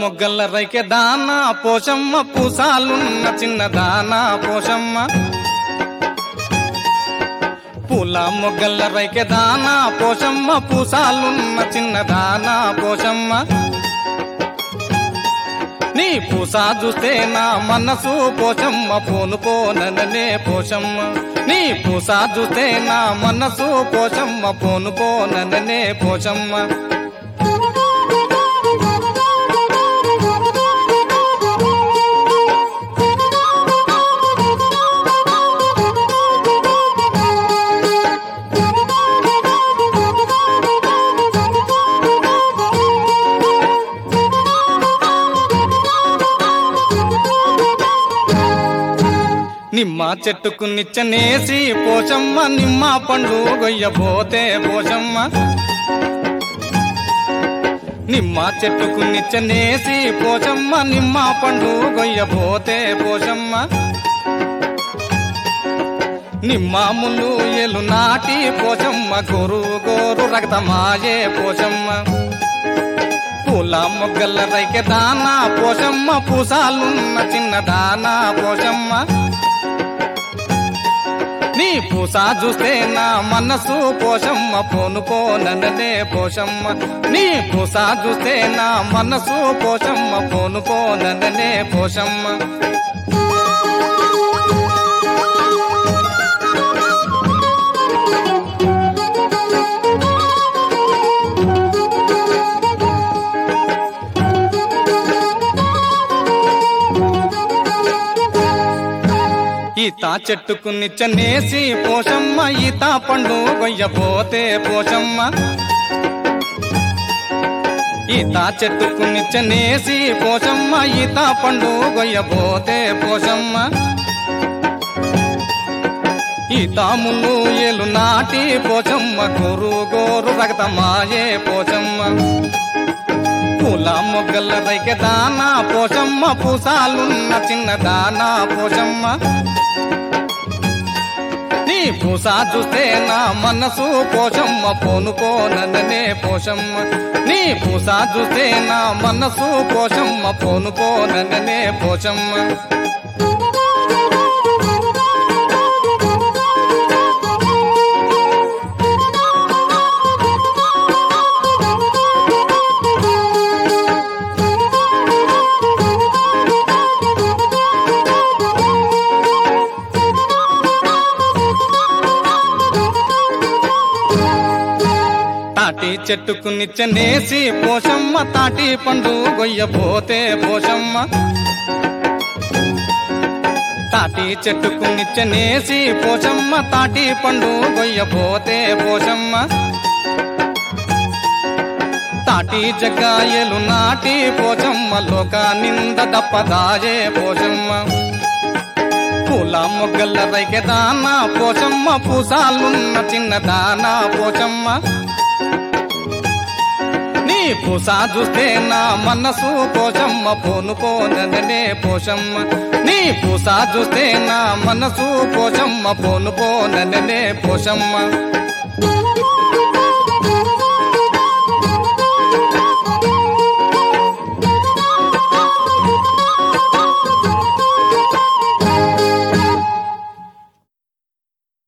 మొగ్గల రైకె దానా పోషమ్మ పూసాలున్న చిన్న దానా పోషమ్మ పూల మొగ్గల రైకె దానా పోషమ్మ పూసాలున్న చిన్న దానా పోషమ్మ నీ పూసా చూస్తే నా మనసు పోషమ్మ పోను పోననే పోషమ్మ నీ పూసా చూస్తే నా మనసు పోషమ్మ పోను పోననే పోషమ్మ నిమ్మ చెట్టుకు నిచ్చనేసి పోషమ్మ నిమ్మ పండు గొయ్యబోతే పోషమ్మ నిమ్మ చెట్టుకు నిచ్చనేసి పోషమ్మ నిమ్మ పండు గొయ్యబోతే పోషమ్మ నిమ్మ ముళ్ళు ఎలు నాటి పోషమ్మ గోరు గోరు రక్తమాయే పోషమ్మ పూల మొగ్గల రైకె దానా పోషమ్మ పూసాలున్న చిన్న దానా పోషమ్మ నీ పూసా చూస్తే నా మనసు పోషమ్మ పోను పోననే పోషమ్మ నీ పూసా చూస్తే నా మనసు పోషమ్మ పోను పోననే పోషమ్మ ఈత చెట్టుకు నిచ్చనేసి పోషమ్మ ఈత పండు గొయ్యపోతే పోషమ్మ ఈత చెట్టుకు నిచ్చనేసి పోషమ్మ ఈత పండు గొయ్యపోతే పోషమ్మ ఈత ముళ్ళు ఏలు నాటి పోచమ్మ గోరు గోరు రగతమాయే పోచమ్మ పూల మొగ్గల రైకె దానా పోషమ్మ పూసాలున్న చిన్న దానా పోషమ్మ నీ పూసా చూస్తే నా మనసు పోషమ్మ పోను పోననే పోషమ్మ నీ పూసా చూస్తే నా మనసు పోషమ్మ పోను పోననే పోషమ్మ తాటి చెట్టుకు నిచ్చనేసి పోషమ్మ తాటి పండు గొయ్యబోతే పోషమ్మ తాటి చెట్టుకు నిచ్చనేసి పోషమ్మ తాటి పండు గొయ్యబోతే పోషమ్మ తాటి జగ్గాయలు నాటి పోచమ్మ లోక నింద దప్పదాయే పోషమ్మ పూల మొగ్గల రైకె దానా పోచమ్మ పూసాలున్న చిన్న దానా పోచమ్మ నీ పూసా చూస్తే నా మనసు పోషమ్మ పోను పోననే పోషమ్మ నీ పూసా చూస్తే నా మనసు పోషమ్మ పోను పోననే పోషమ్మ